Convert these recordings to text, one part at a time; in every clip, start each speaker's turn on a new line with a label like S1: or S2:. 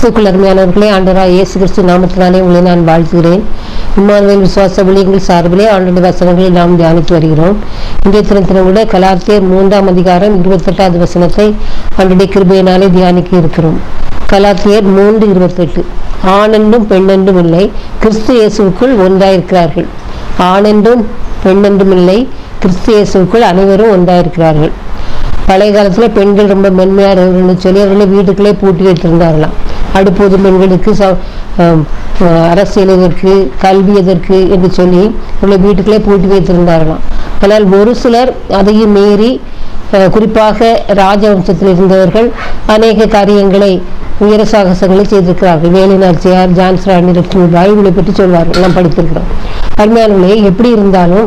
S1: கிறிஸ்துக்குள் அருமையானவர்களே ஆண்டவராக இயேசு கிறிஸ்து நாமத்தினாலே உங்களை நான் வாழ்த்துகிறேன் இம்மானுவேல் விசுவாச ஊழியங்கள் சார்பிலே ஆண்டுடைய வசனங்களை நாம் தியானித்து வருகிறோம் இன்றைய தினத்தினம் கூட கலாத்தியர் மூன்றாம் அதிகாரம் இருபத்தெட்டாவது வசனத்தை ஆண்டுடைய கிருபையினாலே தியானிக்க இருக்கிறோம் கலாத்தியர் மூன்று இருபத்தெட்டு ஆணென்றும் பெண்ணென்றும் இல்லை கிறிஸ்து இயேசுவுக்குள் ஒன்றாயிருக்கிறார்கள் ஆணென்றும் பெண்ணென்றும் இல்லை கிறிஸ்து இயேசுவுக்குள் அனைவரும் ஒன்றாயிருக்கிறார்கள் பழைய காலத்தில் பெண்கள் ரொம்ப மென்மையாக இருக்கணும்னு சொல்லி அவர்களை வீட்டுக்குள்ளே பூட்டி வைத்திருந்தார்களாம் அடுப்போது பெண்களுக்கு ச ஆம், அஹ், அரசியல் எதற்கு கல்வி எதற்கு என்று சொல்லி அவர்களை வீட்டுக்குள்ளே பூட்டி வைத்திருந்தார்களாம் ஆனால் ஒரு சிலர் அதையும் மீறி அஹ், குறிப்பாக ராஜவம்சத்தில் இருந்தவர்கள் அநேக காரியங்களை உயர சாகசங்களை செய்திருக்கிறார்கள் வேலு நாச்சியார் ஜான்ஸ் ராணி லட்சுமிபாய் இவங்களை பற்றி சொல்வார்கள் நாம் படித்திருக்கிறோம் அருமையானவர்களே எப்படி இருந்தாலும்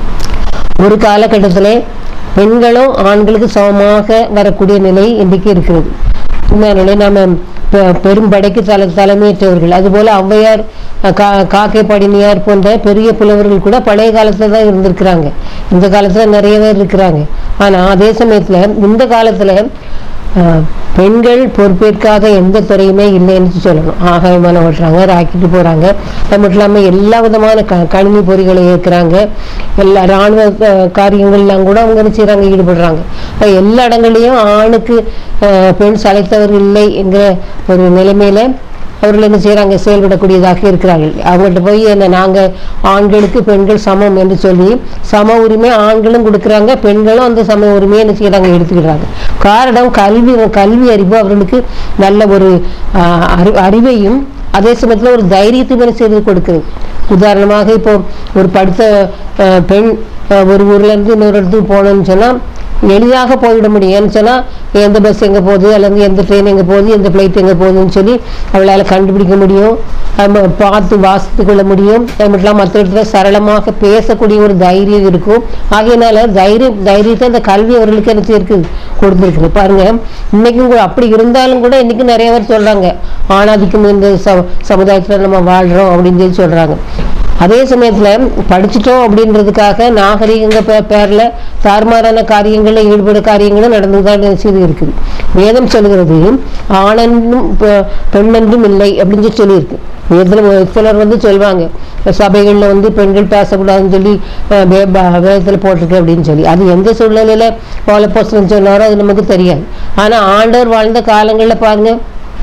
S1: ஒரு காலகட்டத்தில் பெண்களும் ஆண்களுக்கு சமமாக வரக்கூடிய நிலை இன்றைக்கு இருக்கிறது உண்மையானே நாம பெ- பெரும் படைக்கு தலை தலைமையேற்றவர்கள் அதுபோல ஔவையார் அஹ், கா காக்கை படினியார் போன்ற பெரிய புலவர்கள் கூட பழைய காலத்துல தான் இருந்திருக்கிறாங்க இந்த காலத்துல நிறைய பேர் இருக்கிறாங்க ஆனா அதே சமயத்துல இந்த காலத்துல அஹ், பெண்கள் பொறுப்பேற்காத எந்த துறையுமே இல்லைன்னு சொல்லணும் ஆக விமானம் ஓட்டுறாங்க ராக்கெட்டு போறாங்க அது மட்டும் இல்லாமல் எல்லா விதமான க கணினி பொறிகளை ஏற்கிறாங்க எல்லா இராணுவ அஹ், காரியங்கள்லாம் கூட அவங்க என்ன செய்றாங்க ஈடுபடுறாங்க அப்ப எல்லா இடங்களையும் ஆணுக்கு அஹ், பெண் சளைத்தவர் இல்லை என்கிற ஒரு நிலைமையில அவர்கள் என்ன செய்றாங்க செயல்படக்கூடியதாக இருக்கிறார்கள் அவங்கள்ட்ட போய் என்ன நாங்கள் ஆண்களுக்கு பெண்கள் சமம் என்று சொல்லி சம உரிமை ஆண்களும் கொடுக்குறாங்க பெண்களும் அந்த சம உரிமையை என்ன செய்கிறாங்க எடுத்துக்கிறாங்க காரணம் கல்வி கல்வி அறிவு அவர்களுக்கு நல்ல ஒரு ஆஹ், அறி அறிவையும் அதே சமயத்தில் ஒரு தைரியத்தையும் என்ன செய்து கொடுக்குது உதாரணமாக இப்போ ஒரு படித்த ஆஹ், பெண் ஆஹ், ஒரு ஊர்ல இருந்து இன்னொரு இடத்துக்கு போகணும்னு சொன்னா எளிதாக போய்விட முடியும் ஏன்னு சொன்னால் எந்த பஸ் எங்கே போகுது அல்லது எந்த ட்ரெயின் எங்கே போகுது எந்த ஃப்ளைட் எங்கே போகுதுன்னு சொல்லி அவளால் கண்டுபிடிக்க முடியும் அது ம- பார்த்து வாசித்து கொள்ள முடியும் அது மட்டும் இல்லாமல் மற்ற இடத்துல சரளமாக பேசக்கூடிய ஒரு தைரியம் இருக்கும் ஆகையினால தைரியம் தைரியத்தை அந்த கல்வி அவர்களுக்கு என்ன இருக்குது கொடுத்துருக்குது பாருங்க இன்னைக்கும் கூட அப்படி இருந்தாலும் கூட இன்னைக்கு நிறைய பேர் சொல்றாங்க ஆணாதிக்கம் இந்த ச சமுதாயத்தில் நம்ம வாழ்றோம் அப்படின்னு சொல்லி சொல்றாங்க அதே சமயத்துல படிச்சிட்டோம் அப்படின்றதுக்காக நாகரிகங்க பே- பேர்ல தாறுமாறான காரியங்களில் ஈடுபட காரியங்களும் நடந்துதான் செய்து இருக்குது வேதம் சொல்கிறது ஆணென்றும் பெ- பெண்ணென்றும் இல்லை அப்படின்னு சொல்லி சொல்லியிருக்கு வேதத்தில் ஒரு சிலர் வந்து சொல்லுவாங்க சபைகளில் வந்து பெண்கள் பேசக்கூடாதுன்னு சொல்லி அஹ், வே- ப- வேதத்தில் போட்டிருக்கு அப்படின்னு சொல்லி அது எந்த சூழ்நிலையில போலப்போஸ்டன் சொன்னாரோ அது நமக்கு தெரியாது ஆனா ஆண்டவர் வாழ்ந்த காலங்களில் பாருங்க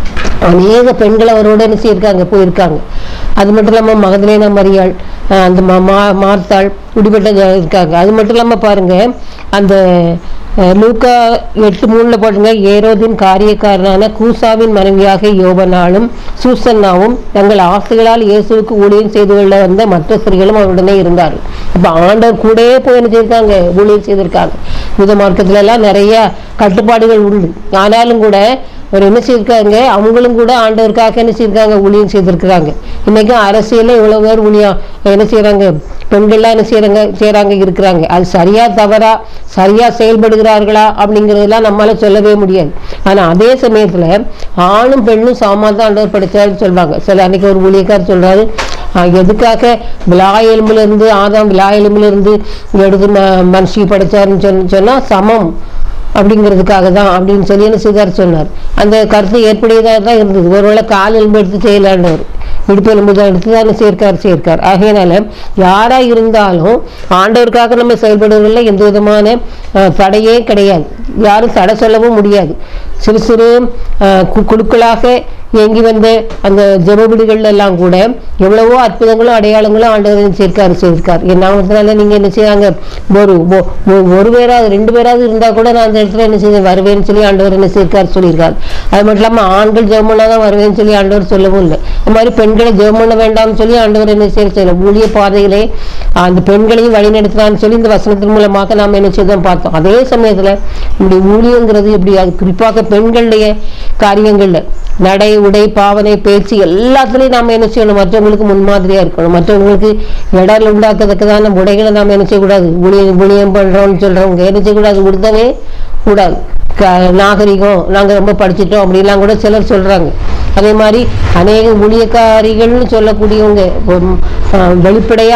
S1: அநேக பெண்கள் அவரோட என்ன செய்யிருக்காங்க போயிருக்காங்க அது மட்டும் இல்லாமல் மகதலேனா மரியாள் அஹ் அந்த மா- மா- மார்த்தாள் இப்படிப்பட்ட ஜ- இருக்காங்க அது மட்டும் இல்லாமல் பாருங்க அந்த அஹ், லூக்கா எட்டு மூணில் போட்டுங்க ஏரோதின் காரியக்காரனான கூசாவின் மனைவியாக யோபனாலும் சூசன்னாவும் தங்கள் ஆசைகளால் இயேசுவுக்கு ஊழியம் செய்து கொள்ள வந்த மற்ற ஸ்திரீகளும் அவருடனே இருந்தார்கள் அப்போ ஆண்டவர் கூடயே போய் என்ன செய்திருக்காங்க ஊழியம் செய்திருக்காங்க யுத மார்க்கத்துல எல்லாம் நிறைய கட்டுப்பாடுகள் உண்டு ஆனாலும் கூட அவர் என்ன செய்திருக்காங்க அவங்களும் கூட ஆண்டவருக்காக என்ன செய்திருக்காங்க ஊழியம் செய்திருக்கிறாங்க இன்னைக்கும் அரசியல்ல இவ்வளவு பேர் ஊழியம் என்ன செய்றாங்க பெண்கள்லாம் என்ன செய்றாங்க செய்றாங்க இருக்கிறாங்க அது சரியா தவறா சரியா செயல்படுகிறார்களா அப்படிங்கிறதெல்லாம் நம்மளால சொல்லவே முடியாது ஆனா அதே சமயத்துல ஆணும் பெண்ணும் சமமா தான் ஆண்டவர் படைச்சாருன்னு சொல்லுவாங்க சில அன்னைக்கு ஒரு ஊழியக்காரர் சொல்றாரு ஆஹ் எதுக்காக விழா எலும்புல இருந்து ஆதாம் விழா எலும்புல இருந்து எடுத்து ம- மனுஷி படைச்சாருன்னு சொன்ன சொன்னா சமம் அப்படிங்கிறதுக்காக தான் அப்படின்னு சொல்லி என்ன செய்தார் சொன்னார் அந்த கருத்து ஏற்புடையதாக தான் இருந்தது ஒருவேளை கால் எலும்பு எடுத்து செய்யலாண்டவர் இடுப்பு எலும்பு தான் எடுத்து தானே சேர்க்கார் சேர்க்கார் ஆகையினால யாரா இருந்தாலும் ஆண்டவருக்காக நம்ம செயல்படுவதில்லை எந்த விதமான அஹ், தடையே கிடையாது யாரும் தடை சொல்லவும் முடியாது சிறு சிறு அஹ், கு- குழுக்களாக இயங்கி வந்த அந்த ஜெபபிடிகள் எல்லாம் கூட எவ்வளவோ அற்புதங்களும் அடையாளங்களும் ஆண்டவர் சேர்க்காரு சேர்க்கார் என் நாமத்தினால நீங்க என்ன செய்யாங்க ஒரு ஒ- ஒ- ஒரு பேராவது ரெண்டு பேராவது இருந்தா கூட நான் அந்த இடத்துல என்ன செய்ய வருவேன்னு சொல்லி ஆண்டவர் என்ன சேர்க்கார் சொல்லியிருக்கார் அது மட்டும் இல்லாம ஆண்கள் ஜெபம் தான் வருவேன்னு சொல்லி ஆண்டவர் சொல்லவும் இல்லை இந்த மாதிரி பெண்களை ஜெபம் பண்ண வேண்டாம்னு சொல்லி ஆண்டவர் என்ன செய்ய செய்யல ஊழிய பாதையிலே அந்த பெண்களையும் வழிநடத்தினான்னு சொல்லி இந்த வசனத்தின் மூலமாக நாம் என்ன செய்தோம் பார்த்தோம் அதே சமயத்துல இப்படி ஊழியங்கிறது இப்படி அது குறிப்பாக பெண்களுடைய காரியங்கள்ல நடை உடை பாவனை பேச்சு எல்லாத்துலயும் நாம என்ன செய்யணும் மற்றவங்களுக்கு முன்மாதிரியா இருக்கணும் மற்றவங்களுக்கு இடர்ல உண்டாக்குறதுக்கான உடைகளை நாம என்ன செய்யக்கூடாது ஊழியம் ஊழியம் பண்றோம்னு சொல்றவங்க என்ன செய்யக்கூடாது உடுத்தவே கூடாது க- நாகரிகம் நாங்க ரொம்ப படிச்சிட்டோம் அப்படிலாம் கூட சிலர் சொல்றாங்க அதே மாதிரி அநேக ஊழியக்காரிகள்னு சொல்லக்கூடியவங்க உம், ஆஹ், வெளிப்படையா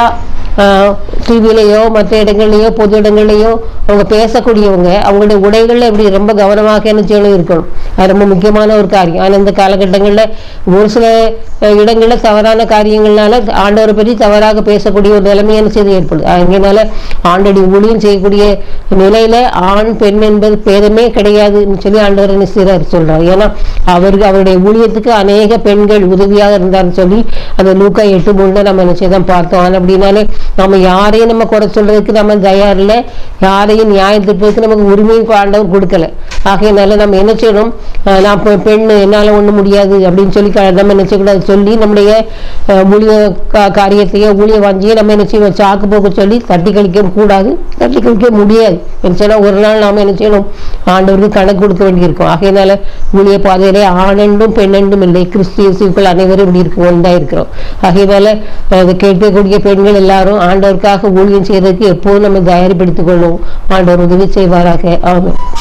S1: டிவிலையோ மற்ற இடங்கள்லையோ பொது இடங்கள்லையோ அவங்க பேசக்கூடியவங்க அவங்களுடைய உடைகளில் எப்படி ரொம்ப கவனமாக என்ன செய்யணும் இருக்கணும் அது ரொம்ப முக்கியமான ஒரு காரியம் ஆனால் இந்த காலகட்டங்களில் ஒரு சில அஹ், இடங்களில் தவறான காரியங்கள்னால ஆண்டவரை பற்றி தவறாக பேசக்கூடிய ஒரு நிலைமை என்ன செய்து ஏற்படுது அதனால ஆண்டடி ஊழியம் செய்யக்கூடிய நிலையில ஆண் பெண் என்பது பேதமே கிடையாதுன்னு சொல்லி ஆண்டவர் என்ன செய்றாரு சொல்றாரு ஏன்னா அவருக்கு அவருடைய ஊழியத்துக்கு அநேக பெண்கள் உதவியாக இருந்தாருன்னு சொல்லி அந்த லூக்கா எட்டு மூணுல நம்ம என்ன செய்தான் பார்த்தோம் ஆனா அப்படின்னாலே நம்ம யாரையும் நம்ம குறை சொல்றதுக்கு நம்ம தயார் இல்லை யாரையும் நியாயம் திருப்பதற்கு நமக்கு உரிமையும் ஆண்டவர் கொடுக்கல ஆகையினால நம்ம என்ன செய்யணும் அஹ் நான் பெ- பெண்ணு என்னால ஒண்ணும் முடியாது அப்படின்னு சொல்லி க- நம்ம என்ன செய்யக்கூடாது சொல்லி நம்முடைய அஹ், ஊழிய கா- காரியத்தையோ ஊழிய வாஞ்சியோ நம்ம என்ன செய்வோம் சாக்கு போக்கு சொல்லி தட்டி கழிக்க கூடாது தட்டி கழிக்க முடியாது என்ன செய்யணும் ஒரு நாள் நாம என்ன செய்யணும் ஆண்டவருக்கு கணக்கு கொடுக்க வேண்டியிருக்கும் ஆகையினால ஊழிய பாதையிலே ஆணென்றும் பெண்ணென்றும் இல்லை கிறிஸ்து இயேசுக்குள் அனைவரும் இப்படி இருக்கும் ஒன்றா இருக்கிறோம் ஆகையினால அதை கேட்கக்கூடிய பெண்கள் எல்லாரும் ஆண்டவருக்காக ஊழியம் செய்யறதுக்கு எப்போதும் நம்ம தயார்படுத்திக் கொள்ளும் ஆண்டவர் உதவி செய்வாராக ஆமென்